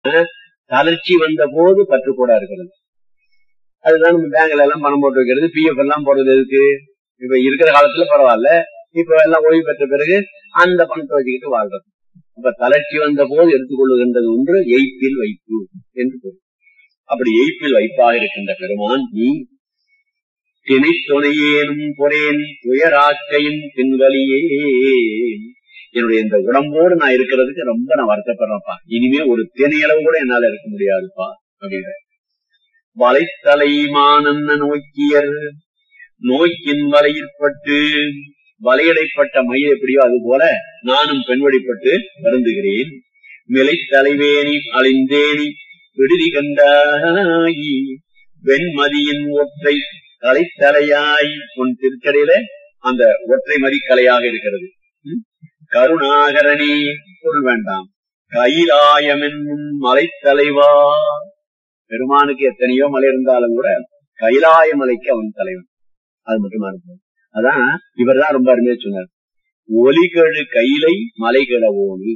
தளர்ச்சி வந்த போது பற்று கூட இருக்கிறது அதுதான் நம்ம பேங்க்ல எல்லாம் பணம் போட்டு வைக்கிறது பிஎஃப் எல்லாம் போடுறது எதுக்கு இப்ப இருக்கிற காலத்துல பரவாயில்ல இப்ப எல்லாம் ஓய்வு பெற்ற பிறகு அந்த பணத்தை வச்சுக்கிட்டு வாழ்றது அப்ப தளர்ச்சி வந்த போது எடுத்துக்கொள்ளுகின்றது ஒன்று எய்ப்பில் வைப்பு என்று பொருள் அப்படி எய்ப்பில் வைப்பாக இருக்கின்ற பெருமான் நீ திணை துணையேனும் பொறேன் துயராக்கையின் பின்வலியே என்னுடைய இந்த உடம்போடு நான் இருக்கிறதுக்கு ரொம்ப நான் வருத்தப்படுறேன்ப்பா இனிமே ஒரு திணையளவு கூட என்னால இருக்க முடியாதுப்பா அப்படின்ற வலைத்தலைமானன்ன நோக்கியர் நோக்கின் வலையிற்பட்டு வலையடைப்பட்ட மயில் எப்படியோ அது போல நானும் பெண்வழிப்பட்டு வருந்துகிறேன் மிலை தலைவேணி அழிந்தேனி விடுதி கண்டாயி வெண்மதியின் ஒற்றை கலைத்தலையாய் உன் திருக்கடையில அந்த ஒற்றை மதி கலையாக இருக்கிறது கருணாகரணி பொருள் வேண்டாம் கைலாயம் என்னும் மலைத்தலைவா பெருமானுக்கு எத்தனையோ மலை இருந்தாலும் கூட கைலாய மலைக்கு அவன் தலைவன் அது மட்டுமா இருக்கும் அதான் இவர் தான் ரொம்ப அருமையா சொன்னார் ஒலிகழு கைலை மலை கிழவோனி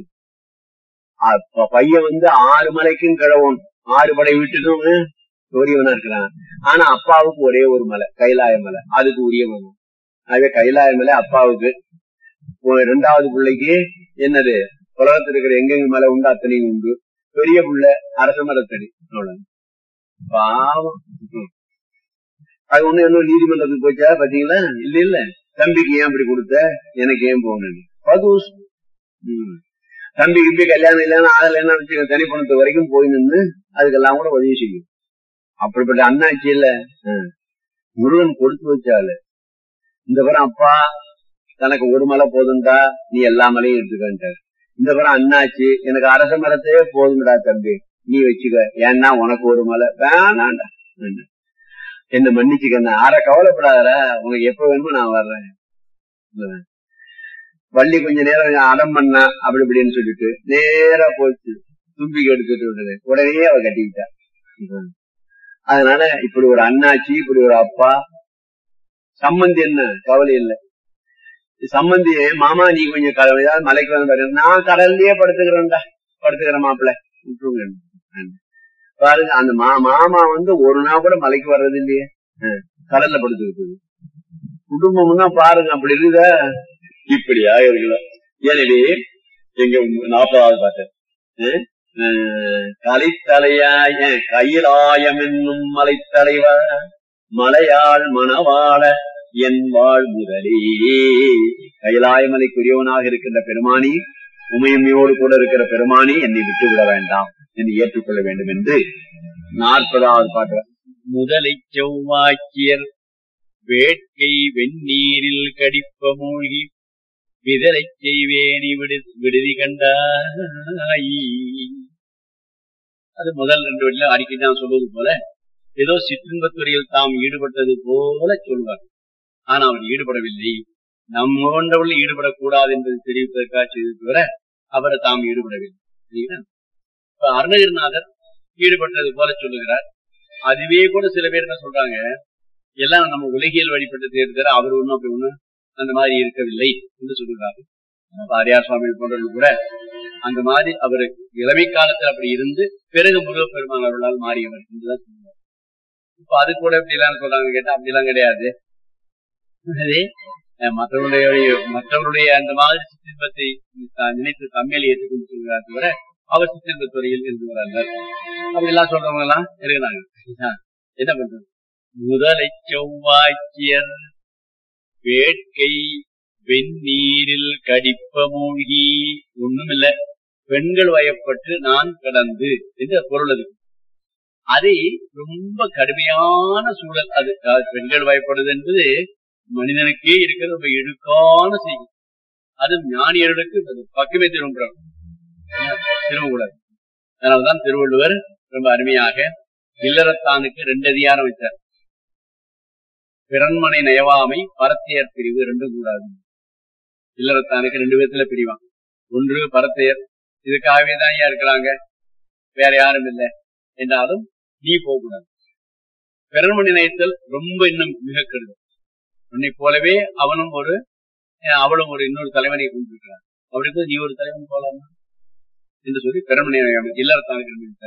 பையன் வந்து ஆறு மலைக்கும் கிழவோன் ஆறு படை விட்டுட்டு உரியவனா இருக்கிறான் ஆனா அப்பாவுக்கு ஒரே ஒரு மலை கைலாய மலை அதுக்கு உரியவன் அதே கைலாய மலை அப்பாவுக்கு ரெண்டாவது பிள்ளைக்கு என்னது உலகத்தில் இருக்கிற எங்கெங்க மலை உண்டு அத்தனையும் உண்டு பெரிய புள்ள அரச மரத்தடி அவ்வளவு பாவம் அது ஒண்ணு என்ன நீதிமன்றத்துக்கு போச்சா பாத்தீங்களா இல்ல இல்ல தம்பிக்கு ஏன் அப்படி கொடுத்த எனக்கு ஏன் போகணும் பதுஸ் தம்பி கிம்பி கல்யாணம் இல்லைன்னா ஆகலைன்னா வச்சுக்க தனிப்பணத்து வரைக்கும் போய் நின்று அதுக்கெல்லாம் கூட உதவி செய்யும் அப்படிப்பட்ட அண்ணாச்சி இல்ல முருகன் கொடுத்து வச்சாலு இந்த பிறம் அப்பா தனக்கு ஒரு மலை போதும்டா நீ எல்லா மலையும் எடுத்துக்கிட்ட இந்த பிறம் அண்ணாச்சி எனக்கு அரச மரத்தையே போதும்டா தம்பி நீ வச்சுக்க ஏன்னா உனக்கு ஒரு மலை வேணாண்டா என்ன மன்னிச்சுக்கண்ணா ஆற கவலைப்படாத உனக்கு எப்ப வேணுமோ நான் வர்றேன் வள்ளி கொஞ்ச நேரம் அடம் பண்ணா அப்படி இப்படின்னு சொல்லிட்டு நேரா போச்சு தும்பிக்கு எடுத்துட்டு விடுது உடனே அவ கட்டிக்கிட்டா அதனால இப்படி ஒரு அண்ணாச்சி இப்படி ஒரு அப்பா சம்மந்தி என்ன கவலை இல்லை சம்மந்தி மாமா நீ கொஞ்சம் ஏதாவது மலைக்கு வந்து நான் கடல்லயே படுத்துக்கிறேன்டா படுத்துக்கிறேன் மாப்பிள்ள விட்டுருங்க பாருங்க அந்த மா மாமா வந்து ஒரு நாள் கூட மலைக்கு வர்றது இல்லையே கடல்ல படுத்துக்கிட்டு குடும்பம் தான் பாருங்க அப்படி இருக்குத இப்படியா இருக்கலாம் எனவே எங்க நாற்பதாவது பாட்டு கலைத்தலையாய கையிலாயம் என்னும் மலைத்தலைவ மலையாள் மணவாள என் வாழ் முதலே கைலாயமலைக்குரியவனாக இருக்கின்ற பெருமானி உமையம்மையோடு கூட இருக்கிற பெருமானி என்னை விட்டு விட வேண்டாம் என்னை ஏற்றுக்கொள்ள வேண்டும் என்று நாற்பதாவது பாட்டு முதலை செவ்வாக்கியர் வேட்கை வெந்நீரில் கடிப்ப மூழ்கி விதலை செய்வேனி விடு விடுதி கண்டாயி அது முதல் ரெண்டு வழியில அடிக்கடி நான் சொல்வது போல ஏதோ சிற்றின்பத்துறையில் தாம் ஈடுபட்டது போல சொல்வார் ஆனா அவர் ஈடுபடவில்லை நம்ம கொண்டவர்கள் ஈடுபடக்கூடாது என்பது தெரிவிப்பதற்காக செய்து தவிர அவரை தாம் ஈடுபடவில்லை இப்ப அருணகிரிநாதர் ஈடுபட்டது போல சொல்லுகிறார் அதுவே கூட சில பேர் என்ன சொல்றாங்க எல்லாம் நம்ம உலகியல் வழிபட்டு தேர்தல் அவர் ஒண்ணும் அப்படி ஒண்ணு அந்த மாதிரி இருக்கவில்லை என்று சொல்லுகிறாரு ஆரியார் சுவாமி போன்றவர்கள் கூட அந்த மாதிரி அவர் இளமை காலத்தில் அப்படி இருந்து பிறகு முருகப்பெருமான் அவர்களால் மாறியவர் என்றுதான் சொல்லுவார் இப்ப அது கூட எப்படி எல்லாம் சொல்றாங்க கேட்டா அப்படி எல்லாம் கிடையாது மற்றவருடைய மற்றவருடைய அந்த மாதிரி சிற்றின்பத்தை நினைத்து தம்மையில ஏற்றுக்கொண்டு சொல்கிறார் தவிர அவர் சிற்றின்ப துறையில் இருக்கிறார்கள் அப்படி எல்லாம் சொல்றவங்க எல்லாம் இருக்கிறாங்க என்ன பண்றது முதலை செவ்வாய்க்கியர் வேட்கை வெந்நீரில் கடிப்ப மூழ்கி ஒண்ணும் இல்ல பெண்கள் வயப்பட்டு நான் கடந்து என்று பொருள் அது அதை ரொம்ப கடுமையான சூழல் அது பெண்கள் வயப்படுது என்பது மனிதனுக்கே இருக்கிற ரொம்ப இடுக்கான செய்தி அது ஞானியர்களுக்கு அது பக்கமே திரும்புறாங்க திரும்பக்கூடாது அதனால்தான் திருவள்ளுவர் ரொம்ப அருமையாக இல்லறத்தானுக்கு ரெண்டு அதிகாரம் வச்சார் பிறன்மனை நயவாமை பரத்தையர் பிரிவு ரெண்டும் கூடாது இல்லறத்தானுக்கு ரெண்டு விதத்துல பிரிவான் ஒன்று பரத்தையர் இதுக்காகவே தான் ஐயா இருக்கிறாங்க வேற யாரும் இல்லை என்றாலும் நீ போகக்கூடாது பிறன்மணி நயத்தல் ரொம்ப இன்னும் மிக கருது உன்னை போலவே அவனும் ஒரு அவளும் ஒரு இன்னொரு தலைவனை கொண்டிருக்கிறார் அப்படி நீ ஒரு தலைவன் போலாமா என்று சொல்லி பெருமணி இல்லறத்தான்